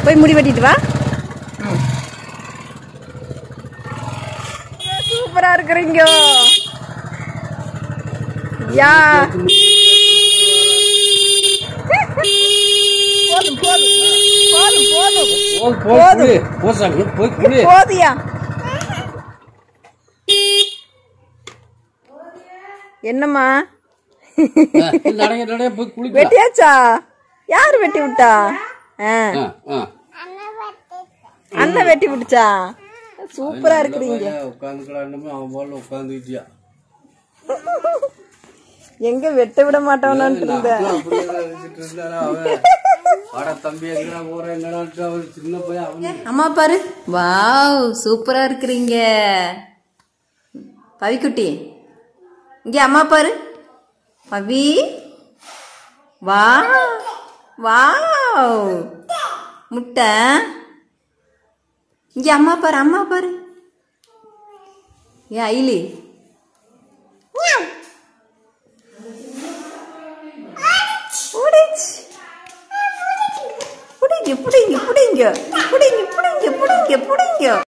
போய் முடி வெட்டிட்டு வா ம். சூப்பரா இருக்கிறீங்க யா போதும் போதும் போதும் போதும் போய் போய் குளி போ சாமி போய் குளி போதியா என்னம்மா நடங்க நடங்க போய் குளிக்கலாம் வெட்டியாச்சா யார் வெட்டி விட்டா ஆ, ஆ, ஆ. அண்ணன் வெட்டி விட்டுச்சா சூப்பரா இருக்கிறீங்க உட்காந்துக்கலான்னு அவன் போல உட்காந்துக்கிட்டியா எங்க வெட்ட விட மாட்டோம்னு இருந்த வாடா தம்பி எங்கடா போற என்னடா அவர் சின்ன பையன் அவன் அம்மா பாரு வாவ் சூப்பரா இருக்கிறீங்க பவிக்குட்டி இங்க அம்மா பாரு பவி வா வாவ் முட்டை இங்க அம்மா பாரு அம்மா பாரு ஏ ஐலி ஓடிச்சு புடிங்க புடிங்க புடிங்க புடிங்க புடிங்க புடிங்க புடிங்க